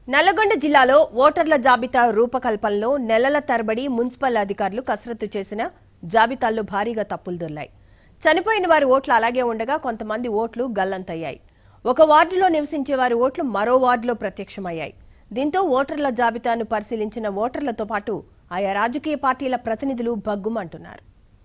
నల్లగొండ జిల్లాలో ఓటర్ల జాబితా రూపకల్పనలో నెలల తరబడి మున్సిపల్ అధికారులు కసరత్తు చేసిన జాబితాల్లో భారీగా తప్పులు దొర్లాయి చనిపోయిన వారి ఓట్లు అలాగే ఉండగా కొంతమంది ఓట్లు గల్లంతయ్యాయి ఒక వార్డులో నివసించే వారి ఓట్లు మరో వార్డులో ప్రత్యక్షమయ్యాయి దీంతో ఓటర్ల జాబితాను పరిశీలించిన ఓటర్లతో పాటు ఆయా రాజకీయ పార్టీల ప్రతినిధులు భగ్గుమంటున్నారు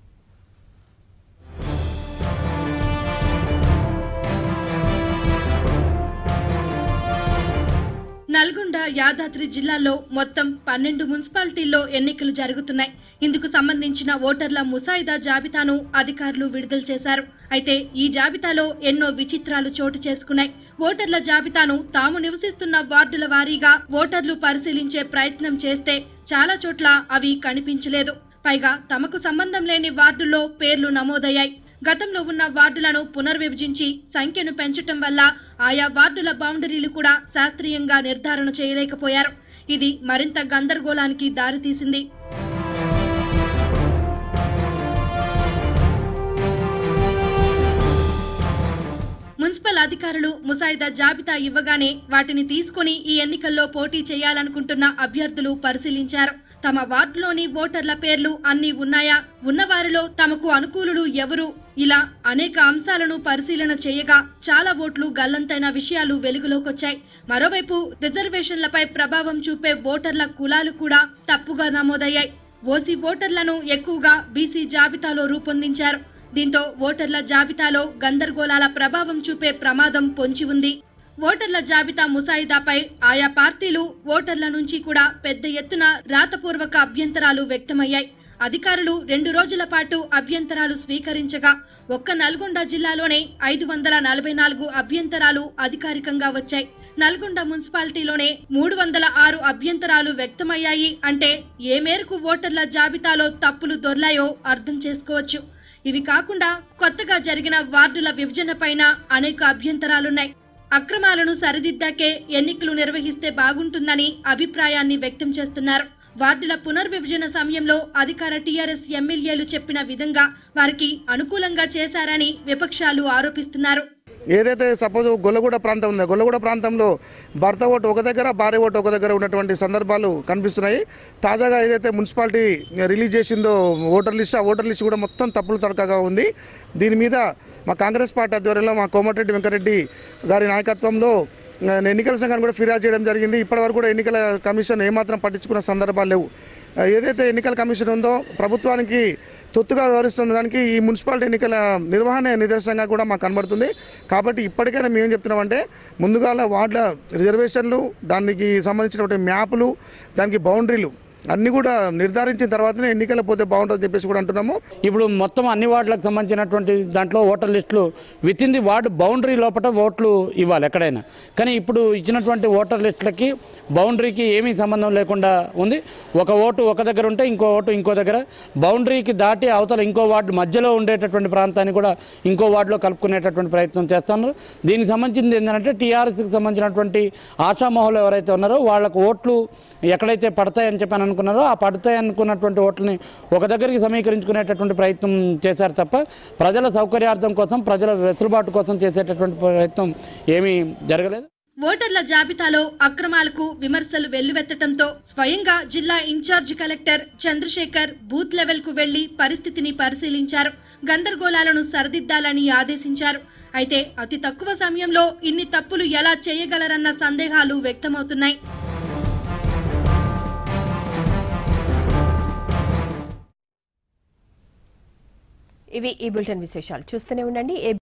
నల్గొండ యాదాద్రి జిల్లాలో మొత్తం పన్నెండు మున్సిపాలిటీల్లో ఎన్నికలు జరుగుతున్నాయి ఇందుకు సంబంధించిన ఓటర్ల ముసాయిదా జాబితాను అధికారులు విడుదల చేశారు అయితే ఈ జాబితాలో ఎన్నో విచిత్రాలు చోటు చేసుకున్నాయి ఓటర్ల జాబితాను తాము నివసిస్తున్న వార్డుల వారీగా ఓటర్లు పరిశీలించే ప్రయత్నం చేస్తే చాలా చోట్ల అవి కనిపించలేదు పైగా తమకు సంబంధం లేని వార్డుల్లో పేర్లు నమోదయ్యాయి గతంలో ఉన్న వార్డులను పునర్విభజించి సంఖ్యను పెంచటం వల్ల ఆయా వార్డుల బౌండరీలు కూడా శాస్త్రీయంగా నిర్ధారణ చేయలేకపోయారు ఇది మరింత గందరగోళానికి దారితీసింది మున్సిపల్ అధికారులు ముసాయిదా జాబితా ఇవ్వగానే వాటిని తీసుకుని ఈ ఎన్నికల్లో పోటీ చేయాలనుకుంటున్న అభ్యర్థులు పరిశీలించారు తమ వార్డులోని ఓటర్ల పేర్లు అన్ని ఉన్నాయా ఉన్నవారిలో తమకు అనుకూలుడు ఎవరు ఇలా అనేక అంశాలను పరిశీలన చేయగా చాలా ఓట్లు గల్లంతైన విషయాలు వెలుగులోకొచ్చాయి మరోవైపు రిజర్వేషన్లపై ప్రభావం చూపే ఓటర్ల కులాలు కూడా తప్పుగా నమోదయ్యాయి ఓసీ ఓటర్లను ఎక్కువగా బీసీ జాబితాలో రూపొందించారు దీంతో ఓటర్ల జాబితాలో గందరగోళాల ప్రభావం చూపే ప్రమాదం పొంచి ఉంది ఓటర్ల జాబితా ముసాయిదాపై ఆయా పార్టీలు ఓటర్ల నుంచి కూడా పెద్ద ఎత్తున రాతపూర్వక అభ్యంతరాలు వ్యక్తమయ్యాయి అధికారులు రెండు రోజుల పాటు అభ్యంతరాలు స్వీకరించగా ఒక్క నల్గొండ జిల్లాలోనే ఐదు వందల నలభై నాలుగు అభ్యంతరాలు అధికారికంగా వచ్చాయి నల్గొండ మున్సిపాలిటీలోనే మూడు వందల ఆరు అభ్యంతరాలు వ్యక్తమయ్యాయి అంటే ఏ మేరకు ఓటర్ల జాబితాలో తప్పులు దొర్లాయో అర్థం చేసుకోవచ్చు ఇవి కాకుండా కొత్తగా జరిగిన వార్డుల విభజన పైన అనేక అభ్యంతరాలున్నాయి అక్రమాలను సరిదిద్దాకే ఎన్నికలు నిర్వహిస్తే బాగుంటుందని అభిప్రాయాన్ని వ్యక్తం చేస్తున్నారు వార్డుల పునర్విభజన సమయంలో అధికార టీఆర్ఎస్ ఎమ్మెల్యేలు చెప్పిన విధంగా వారికి అనుకూలంగా చేశారని విపక్షాలు ఆరోపిస్తున్నారు ఏదైతే సపోజ్ గొల్లగూడ ప్రాంతం ఉందో గొల్లగూడ ప్రాంతంలో భర్త ఓటు ఒక దగ్గర భార్య ఓటు ఒక దగ్గర ఉన్నటువంటి సందర్భాలు కనిపిస్తున్నాయి తాజాగా ఏదైతే మున్సిపాలిటీ రిలీజ్ చేసిందో ఓటర్ లిస్ట్ ఆ ఓటర్ లిస్ట్ కూడా మొత్తం తప్పులు తడకగా ఉంది దీని మీద మా కాంగ్రెస్ పార్టీ ఆధ్వర్యంలో మా కోమటిరెడ్డి వెంకరెడ్డి గారి నాయకత్వంలో ఆ, ఎన్నికల సంఘాన్ని కూడా ఫిర్యాదు చేయడం జరిగింది ఇప్పటివరకు కూడా ఎన్నికల కమిషన్ ఏమాత్రం పట్టించుకున్న సందర్భాలు లేవు ఆ, ఏదైతే ఎన్నికల కమిషన్ ఉందో ప్రభుత్వానికి తొత్తుగా వ్యవహరిస్తున్న దానికి ఈ మున్సిపాలిటీ ఎన్నికల నిర్వహణ నిదర్శనంగా కూడా మాకు కనబడుతుంది కాబట్టి ఇప్పటికైనా మేము ఏం చెప్తున్నామంటే ముందుగా వార్డుల రిజర్వేషన్లు దానికి సంబంధించినటువంటి మ్యాపులు దానికి బౌండరీలు అన్నీ కూడా నిర్ధారించిన తర్వాతనే ఎన్నికలు పోతే బాగుంటుందని చెప్పేసి కూడా అంటున్నాము ఇప్పుడు మొత్తం అన్ని వార్డులకు సంబంధించినటువంటి దాంట్లో ఓటర్ లిస్టులు within the ward boundary లోపల ఓట్లు ఇవ్వాలి ఎక్కడైనా కానీ ఇప్పుడు ఇచ్చినటువంటి ఓటర్ లిస్టులకి బౌండరీకి ఏమీ సంబంధం లేకుండా ఉంది ఒక ఓటు ఒక దగ్గర ఉంటే ఇంకో ఓటు ఇంకో దగ్గర బౌండరీకి దాటి అవతల ఇంకో వార్డు మధ్యలో ఉండేటటువంటి ప్రాంతాన్ని కూడా ఇంకో వార్డులో కలుపుకునేటటువంటి ప్రయత్నం చేస్తున్నారు దీనికి సంబంధించింది ఏంటంటే టీఆర్ఎస్కి సంబంధించినటువంటి ఆశామోహులు ఎవరైతే ఉన్నారో వాళ్ళకు ఓట్లు ఎక్కడైతే పడతాయని చెప్పి అని అనుకున్నారో ఆ పడతాయి అనుకున్నటువంటి ఓట్లని ఒక దగ్గరికి సమీకరించుకునేటటువంటి ప్రయత్నం చేశారు తప్ప ప్రజల సౌకర్యార్థం కోసం ప్రజల వెసులుబాటు కోసం చేసేటటువంటి ప్రయత్నం ఏమీ జరగలేదు ఓటర్ల జాబితాలో అక్రమాలకు విమర్శలు వెల్లువెత్తడంతో స్వయంగా జిల్లా in-charge collector Chandrasekhar booth level కు వెళ్లి పరిస్థితిని పరిశీలించారు గందరగోళాలను సరిదిద్దాలని ఆదేశించారు అయితే అతి తక్కువ సమయంలో ఇన్ని తప్పులు ఎలా చేయగలరన్న సందేహాలు వ్యక్తమవుతున్నాయి ఇవి ఈ బులెటిన్ విశేషాలు చూస్తూనే ఉండండి ఏ